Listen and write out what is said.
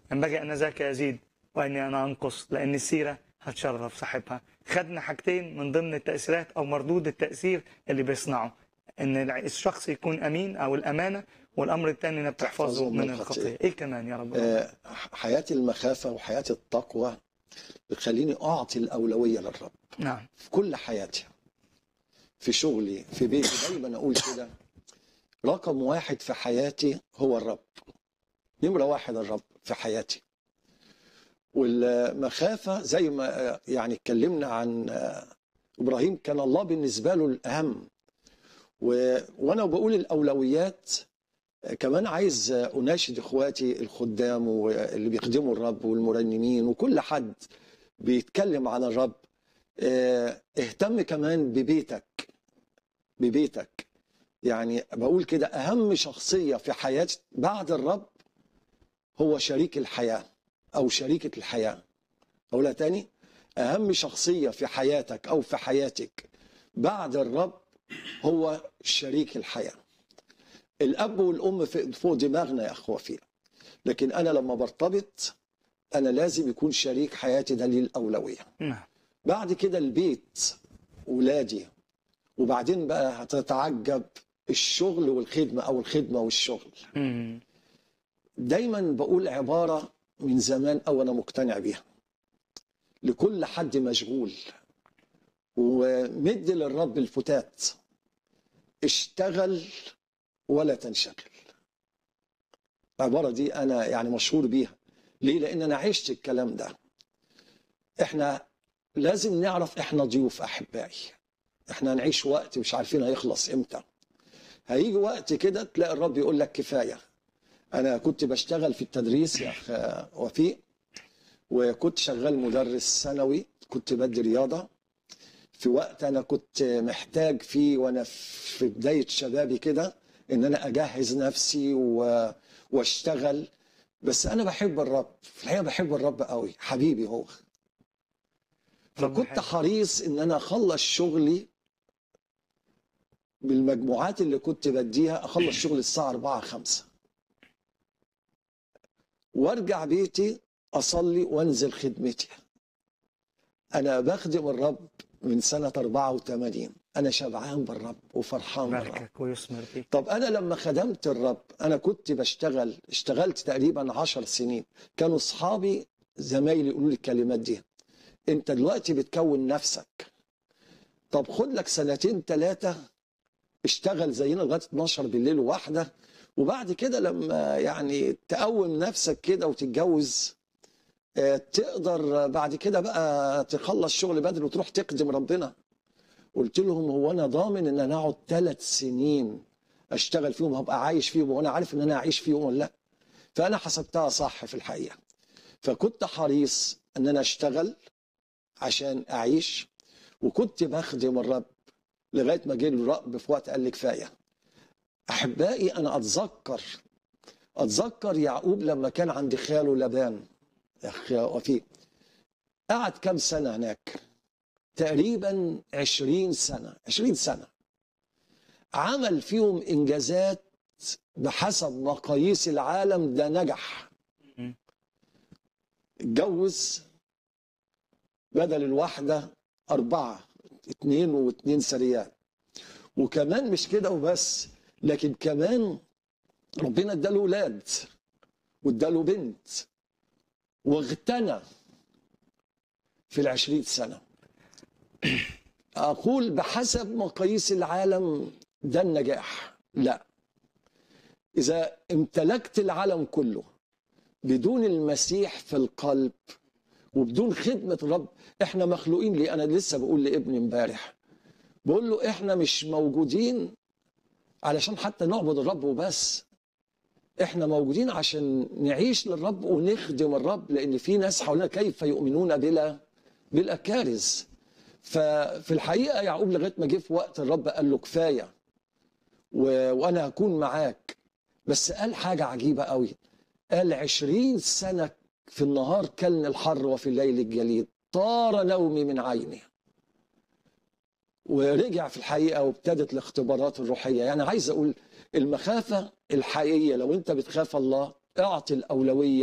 ينبغي أن ذاك يزيد وأني أنا أنقص لأن السيرة هتشرف صاحبها خدنا حاجتين من ضمن التأثيرات أو مردود التأثير اللي بيصنعه ان الشخص يكون امين او الامانه والامر الثاني انك تحفظه تحفظه من من الخطيه الخطيئة. ايه كمان يا رب آه، حياة المخافة وحياة التقوى بتخليني أعطي الأولوية للرب نعم في كل حياتي في شغلي في بيتي دايما أقول كده رقم واحد في حياتي هو الرب نمرة واحد الرب في حياتي والمخافة زي ما آه، يعني اتكلمنا عن آه، إبراهيم كان الله بالنسبة له الأهم و... وأنا بقول الأولويات كمان عايز اناشد اخواتي الخدام واللي بيخدموا الرب والمرنمين وكل حد بيتكلم عن الرب اه، اهتم كمان ببيتك ببيتك يعني بقول كده اهم شخصيه في حياه بعد الرب هو شريك الحياه او شريكه الحياه اقولها تاني اهم شخصيه في حياتك او في حياتك بعد الرب هو شريك الحياه الاب والام في- فوق دماغنا يا اخوه فيها لكن انا لما برتبط انا لازم يكون شريك حياتي ده ليه الاولويه نعم بعد كده البيت ولادي وبعدين بقى هتتعجب الشغل والخدمه او الخدمه والشغل مم. دايما بقول عباره من زمان او انا مقتنع بيها لكل حد مشغول ومد للرب الفتات اشتغل ولا تنشغل العبارة دي أنا يعني مشهور بيها ليه؟ لأن أنا عشت الكلام ده إحنا لازم نعرف إحنا ضيوف أحبائي إحنا هنعيش وقت مش عارفين هيخلص إمتى هيجي وقت كده تلاقي الرب يقول لك كفاية أنا كنت بشتغل في التدريس يا أخ وفيق وكنت شغال مدرس ثانوي كنت بدي رياضة في وقت أنا كنت محتاج فيه وأنا في بداية شبابي كده ان انا اجهز نفسي و... واشتغل بس انا بحب الرب في الحقيقه بحب الرب قوي حبيبي هو رب فكنت حلو. حريص ان انا اخلص شغلي بالمجموعات اللي كنت بديها اخلص شغل الساعه 4 5 وارجع بيتي اصلي وانزل خدمتي انا بخدم الرب من سنه 84 انا شبعان بالرب وفرحان بالرب باركك ويثمر فيك طب انا لما خدمت الرب انا كنت بشتغل اشتغلت تقريبا عشر سنين كانوا اصحابي زمايلي يقولوا لي الكلمات دي انت دلوقتي بتكون نفسك طب خد لك سنتين ثلاثه اشتغل زينا لغايه 12 بالليل وواحده وبعد كده لما يعني تقوم نفسك كده وتتجوز آه، تقدر بعد كده بقى تخلص شغل بدري وتروح تخدم ربنا قلت لهم هو انا ضامن ان انا اقعد ثلاث سنين اشتغل فيهم هبقى عايش فيهم وانا عارف ان انا هعيش فيهم ولا لا فانا حسبتها صح في الحقيقه فكنت حريص ان انا اشتغل عشان اعيش وكنت بخدم الرب لغايه ما جه الرب في وقت قال لي كفايه احبائي انا اتذكر اتذكر يعقوب لما كان عند خاله لبان يا اخي وفيق قعد كام سنه هناك تقريبا عشرين سنة عشرين سنة عمل فيهم إنجازات بحسب مقاييس العالم ده نجح مم. اتجوز بدل الواحدة أربعة اتنين واتنين سريات وكمان مش كده وبس لكن كمان ربنا اداله ولاد واداله بنت واغتنى في العشرين سنة أقول بحسب مقاييس العالم ده النجاح لا إذا امتلكت العالم كله بدون المسيح في القلب وبدون خدمة الرب احنا مخلوقين ليه أنا لسه بقول لابني امبارح بقول له احنا مش موجودين علشان حتى نعبد الرب وبس احنا موجودين عشان نعيش للرب ونخدم الرب لان في ناس حولنا كيف يؤمنون بلا بلا كارث ففي الحقيقه يعقوب لغايه ما جه في وقت الرب قال له كفايه و... وانا هكون معاك بس قال حاجه عجيبه قوي قال عشرين سنه في النهار كلن الحر وفي الليل الجليد طار نومي من عيني ورجع في الحقيقه وابتدت الاختبارات الروحيه يعني عايز اقول المخافه الحقيقيه لو انت بتخاف الله اعطي الاولويه